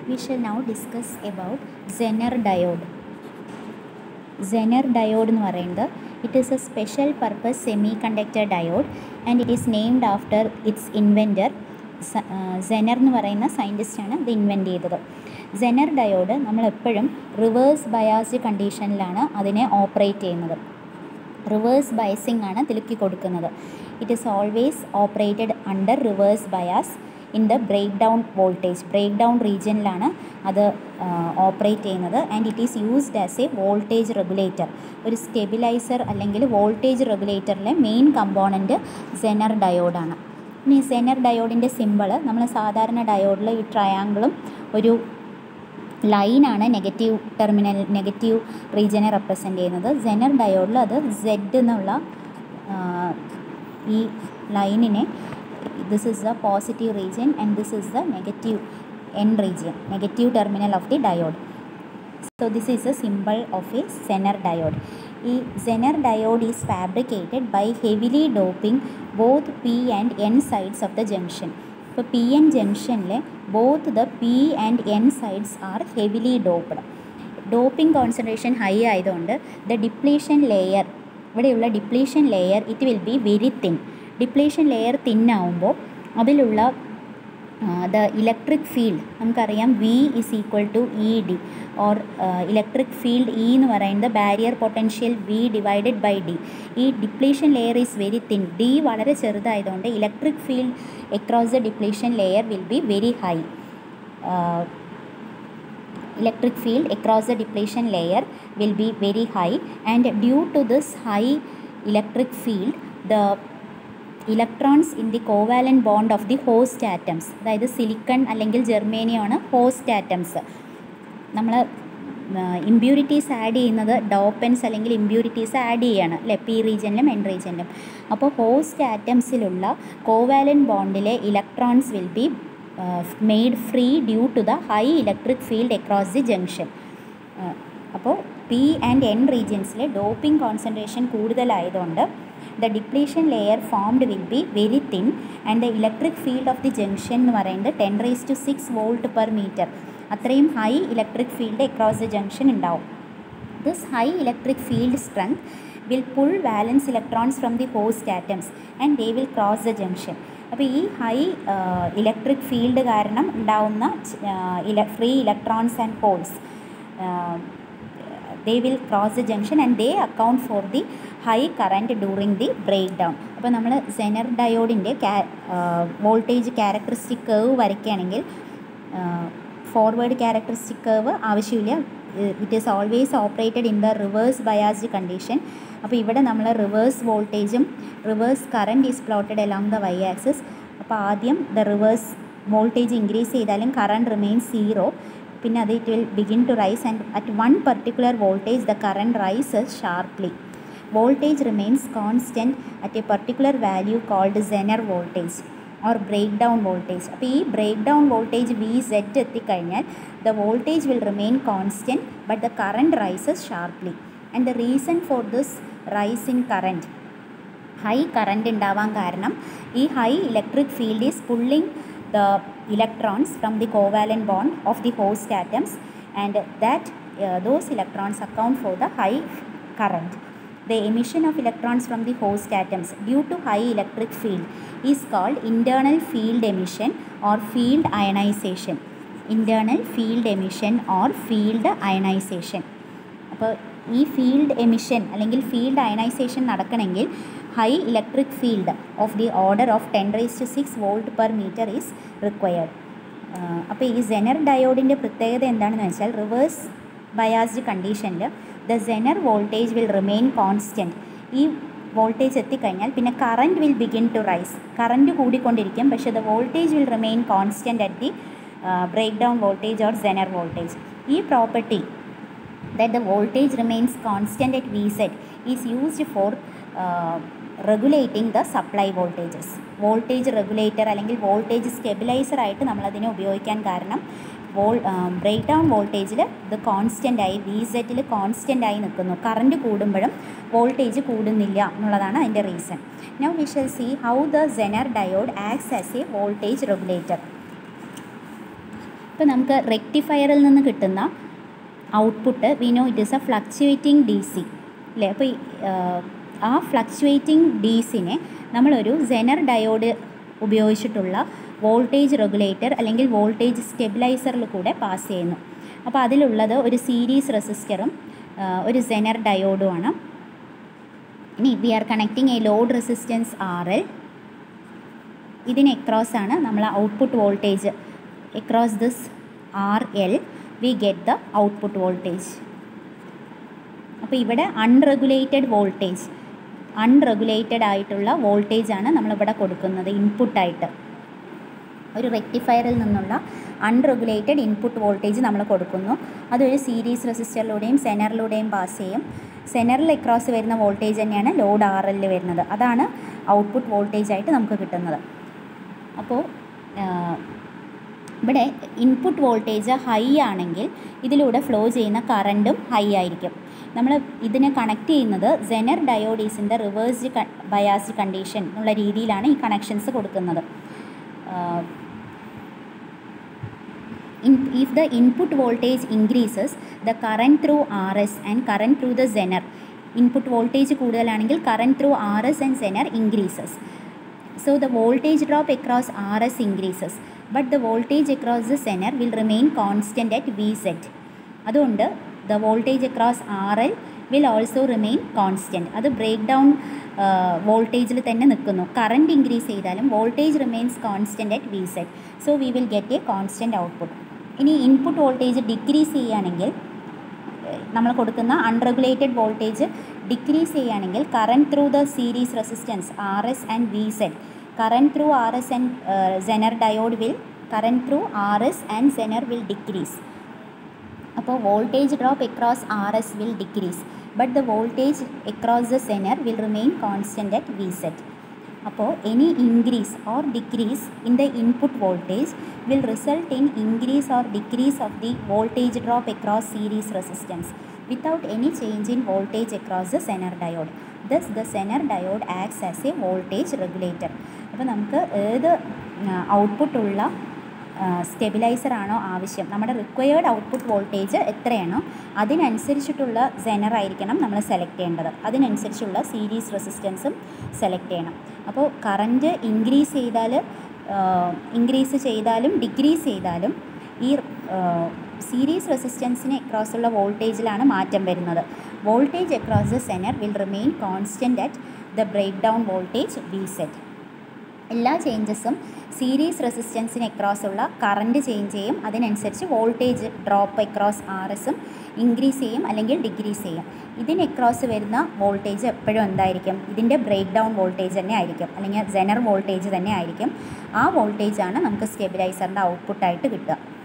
we shall now discuss about Zener diode. Zener diode എന്ന് പറയുന്നത് it is a special purpose semiconductor diode and it is named after its inventor Zener എന്ന് പറയുന്ന സയൻറ്റിസ്റ്റാണ് ഇത് invent ചെയ്തത് Zener diode നമ്മളെപ്പോഴും reverse biased കണ്ടീഷനിലാണ് അതിനെ ഓപ്പറേറ്റ് ചെയ്യുന്നത് റിവേഴ്സ് ബയസിംഗ് ആണ് തിലുക്കി കൊടുക്കുന്നത് it is always operated under reverse bias in the breakdown voltage breakdown റീജിയനിലാണ് അത് ഓപ്പറേറ്റ് ചെയ്യുന്നത് and it is used as a voltage regulator ഒരു സ്റ്റെബിലൈസർ അല്ലെങ്കിൽ വോൾട്ടേജ് റെഗുലേറ്ററിലെ മെയിൻ കമ്പോണൻറ്റ് സെനർ ഡയോഡാണ് ഇനി സെനർ ഡയോഡിൻ്റെ സിമ്പിൾ നമ്മൾ സാധാരണ ഡയോഡിൽ ഈ ട്രയാങ്കിളും ഒരു ലൈനാണ് നെഗറ്റീവ് ടെർമിനൽ നെഗറ്റീവ് റീജിയനെ റെപ്രസെൻ്റ് ചെയ്യുന്നത് സെനർ ഡയോഡിൽ അത് സെഡ് എന്നുള്ള ഈ ലൈനിനെ this is the positive region and this is the negative end region negative terminal of the diode so this is a symbol of a zener diode ഈ zener diode is fabricated by heavily doping both p and n sides of the junction ഇപ്പോൾ P N ജംഗ്ഷനിലെ both the P and N sides are heavily doped doping concentration high ആയതുകൊണ്ട് the depletion layer ഇവിടെയുള്ള depletion layer it will be very thin depletion layer തിന്നാവുമ്പോൾ അതിലുള്ള the electric field നമുക്കറിയാം V is equal to E D or electric field E എന്ന് പറയുന്നത് barrier potential V divided by D ഈ depletion layer is very thin D വളരെ ചെറുതായതുകൊണ്ട് electric field across the depletion layer will be very high electric field across the depletion layer will be very high and due to this high electric field the electrons in the covalent bond of the host atoms അതായത് silicon അല്ലെങ്കിൽ ജെർമേനിയാണ് host atoms നമ്മൾ impurities add ചെയ്യുന്നത് dopants അല്ലെങ്കിൽ impurities add ചെയ്യാണ് അല്ലെ P റീജിയനിലും N റീജിയനിലും അപ്പോൾ ഹോസ്റ്റ് ആറ്റംസിലുള്ള കോവാലൻ ബോണ്ടിലെ electrons will be made free due to the high electric field across the junction അപ്പോൾ പി ആൻഡ് എൻ റീജിയൻസിലെ ഡോപ്പിംഗ് കോൺസെൻട്രേഷൻ കൂടുതലായതുകൊണ്ട് the depletion layer formed will be very thin and the electric field of the junction എന്ന് പറയുന്നത് ten raise to six volt per metre അത്രയും high electric field across the junction ഉണ്ടാവും this high electric field strength will pull വാലൻസ് electrons from the host atoms and they will cross the junction അപ്പോൾ ഈ high electric field കാരണം ഉണ്ടാവുന്ന ഇല free electrons and holes they will cross the junction and they account for the high current during the breakdown അപ്പോൾ നമ്മൾ Zener ഡയോഡിൻ്റെ ക്യാ voltage characteristic curve വരയ്ക്കുകയാണെങ്കിൽ ഫോർവേഡ് ക്യാരക്ടറിസ്റ്റിക് കേവ് ആവശ്യമില്ല it is always operated in the reverse biased condition അപ്പോൾ ഇവിടെ നമ്മൾ reverse വോൾട്ടേജും reverse current is plotted along the Y axis അപ്പോൾ ആദ്യം ദ റിവേഴ്സ് വോൾട്ടേജ് ഇൻക്രീസ് ചെയ്താലും കറണ്ട് റിമെയിൻസ് സീറോ പിന്നെ അത് it will begin to rise and at one particular voltage the current rises sharply voltage remains constant at a particular value called Zener voltage or breakdown voltage അപ്പോൾ ഈ breakdown voltage V Z എത്തിക്കഴിഞ്ഞാൽ the voltage will remain constant but the current rises sharply and the reason for this rise in current high current ഉണ്ടാവാൻ കാരണം ഈ high electric field is pulling the electrons from the covalent bond of the host atoms and that those electrons account for the high current the emission of electrons from the host atoms due to high electric field is called internal field emission or field ionization internal field emission or field ionization അപ്പോൾ ഈ field emission അല്ലെങ്കിൽ field ionisation നടക്കണമെങ്കിൽ high electric field of the order of ten raise to six volt per metre is required അപ്പോൾ ഈ Zener ഡയോഡിൻ്റെ പ്രത്യേകത എന്താണെന്ന് വെച്ചാൽ റിവേഴ്സ് ബയാസ്ഡ് കണ്ടീഷനിൽ the Zener voltage will remain constant ഈ വോൾട്ടേജ് എത്തിക്കഴിഞ്ഞാൽ പിന്നെ current will begin to rise current കൂടിക്കൊണ്ടിരിക്കും പക്ഷേ the voltage will remain constant at the breakdown voltage or Zener voltage ഈ property that the voltage remains constant at V Z is used for regulating the supply voltages voltage regulator അല്ലെങ്കിൽ voltage stabiliser ആയിട്ട് നമ്മളതിനെ ഉപയോഗിക്കാൻ കാരണം wall break breakdown വോൾട്ടേജിൽ ഇത് constant ആയി V സെറ്റിൽ constant ആയി നിൽക്കുന്നു കറണ്ട് കൂടുമ്പോഴും വോൾട്ടേജ് കൂടുന്നില്ല എന്നുള്ളതാണ് അതിൻ്റെ reason now we shall see how the Zener diode acts as a voltage regulator ഇപ്പോൾ നമുക്ക് റെക്ടിഫയറിൽ നിന്ന് കിട്ടുന്ന output we know it is a fluctuating D C അല്ലേ അപ്പോൾ ഈ, ആഹ്, ആ ഫ്ലക്ച്വേറ്റിംഗ് ഡി സിനെ നമ്മളൊരു സെനർ ഡയോഡ് ഉപയോഗിച്ചിട്ടുള്ള വോൾട്ടേജ് റെഗുലേറ്റർ അല്ലെങ്കിൽ വോൾട്ടേജ് സ്റ്റെബിലൈസറിൽ കൂടെ പാസ് ചെയ്യുന്നു അപ്പോൾ അതിലുള്ളത് ഒരു സീരീസ് റെസിസ്റ്ററും ഒരു സെനർ ഡയോഡുമാണ് ഇനി we are connecting a load resistance R L ഇതിന് എക്രോസ് ആണ് നമ്മൾ output voltage across this R L we get the output voltage അപ്പോൾ ഇവിടെ അൺറെഗുലേറ്റഡ് വോൾട്ടേജ് അൺറെഗുലേറ്റഡ് ആയിട്ടുള്ള വോൾട്ടേജ് ആണ് നമ്മളിവിടെ കൊടുക്കുന്നത് ഇൻപുട്ടായിട്ട് ഒരു റെക്ടിഫയറിൽ നിന്നുള്ള അൺറെഗുലേറ്റഡ് ഇൻപുട്ട് വോൾട്ടേജ് നമ്മൾ കൊടുക്കുന്നു അതൊരു സീരീസ് റെസിസ്റ്ററിലൂടെയും സെനറിലൂടെയും പാസ് ചെയ്യും സെനറിൽ എക്രോസ് വരുന്ന വോൾട്ടേജ് തന്നെയാണ് ലോഡ് ആർ എല്ലിൽ വരുന്നത് അതാണ് ഔട്ട്പുട്ട് വോൾട്ടേജ് ആയിട്ട് നമുക്ക് കിട്ടുന്നത് അപ്പോൾ ഇവിടെ ഇൻപുട്ട് വോൾട്ടേജ് ഹൈ ആണെങ്കിൽ ഇതിലൂടെ ഫ്ലോ ചെയ്യുന്ന കറൻറ്റും ഹൈ ആയിരിക്കും നമ്മൾ ഇതിനെ കണക്ട് ചെയ്യുന്നത് സെനർ ഡയോഡീസിൻ്റെ റിവേഴ്സ്ഡ് ബയാസ്ഡ് കണ്ടീഷൻ എന്നുള്ള രീതിയിലാണ് ഈ കണക്ഷൻസ് കൊടുക്കുന്നത് in, if the input voltage increases the current through RS and current through the Zener input voltage കൂടുതലാണെങ്കിൽ current through R S and Zener increases so the voltage drop across R S increases but the voltage across the Zener will remain constant at V set അതുകൊണ്ട് the voltage across R L will also remain constant അത് breakdown വോൾട്ടേജിൽ തന്നെ നിൽക്കുന്നു current increase ചെയ്താലും voltage remains constant at V set so we will get a constant output ഇനി input voltage decrease ചെയ്യുകയാണെങ്കിൽ നമ്മൾ കൊടുക്കുന്ന അൺറെഗുലേറ്റഡ് വോൾട്ടേജ് ഡിക്രീസ് ചെയ്യുകയാണെങ്കിൽ current through the series resistance R S and V set current through R S and Zener diode will current through R S and Zener will decrease അപ്പോൾ voltage drop across R S will decrease but the voltage across the Zener will remain constant at V set അപ്പോൾ any increase or decrease in the input voltage will result in increase or decrease of the voltage drop across series resistance without any change in voltage across the Zener diode thus the Zener diode acts as a voltage regulator അപ്പോൾ നമുക്ക് ഏത് ഔട്ട്പുട്ടുള്ള stabiliser ആണോ ആവശ്യം നമ്മുടെ required output voltage എത്രയാണോ അതിനനുസരിച്ചിട്ടുള്ള Zener ആയിരിക്കണം നമ്മൾ സെലക്ട് ചെയ്യേണ്ടത് അതിനനുസരിച്ചുള്ള സീരീസ് റെസിസ്റ്റൻസും സെലക്ട് ചെയ്യണം അപ്പോൾ കറൻറ്റ് ഇൻക്രീസ് ചെയ്താൽ ഇൻക്രീസ് ചെയ്താലും ഡിക്രീസ് ചെയ്താലും ഈ സീരീസ് റെസിസ്റ്റൻസിന് അക്രോസുള്ള വോൾട്ടേജിലാണ് മാറ്റം വരുന്നത് voltage across the Zener will remain constant at the breakdown voltage V set എല്ലാ ചേഞ്ചസും സീരീസ് റെസിസ്റ്റൻസിന് അക്രോസ് ഉള്ള കറണ്ട് ചേഞ്ച് ചെയ്യും അതിനനുസരിച്ച് വോൾട്ടേജ് ഡ്രോപ്പ് അക്രോസ് ആർ എസും ഇൻക്രീസ് ചെയ്യും അല്ലെങ്കിൽ ഡിക്രീസ് ചെയ്യും ഇതിന് അക്രോസ് വരുന്ന വോൾട്ടേജ് എപ്പോഴും എന്തായിരിക്കും ഇതിൻ്റെ ബ്രേക്ക് ഡൗൺ വോൾട്ടേജ് തന്നെ ആയിരിക്കും അല്ലെങ്കിൽ ജനർ വോൾട്ടേജ് തന്നെ ആയിരിക്കും ആ വോൾട്ടേജാണ് നമുക്ക് സ്റ്റെബിലൈസറിൻ്റെ ഔട്ട്പുട്ടായിട്ട് കിട്ടുക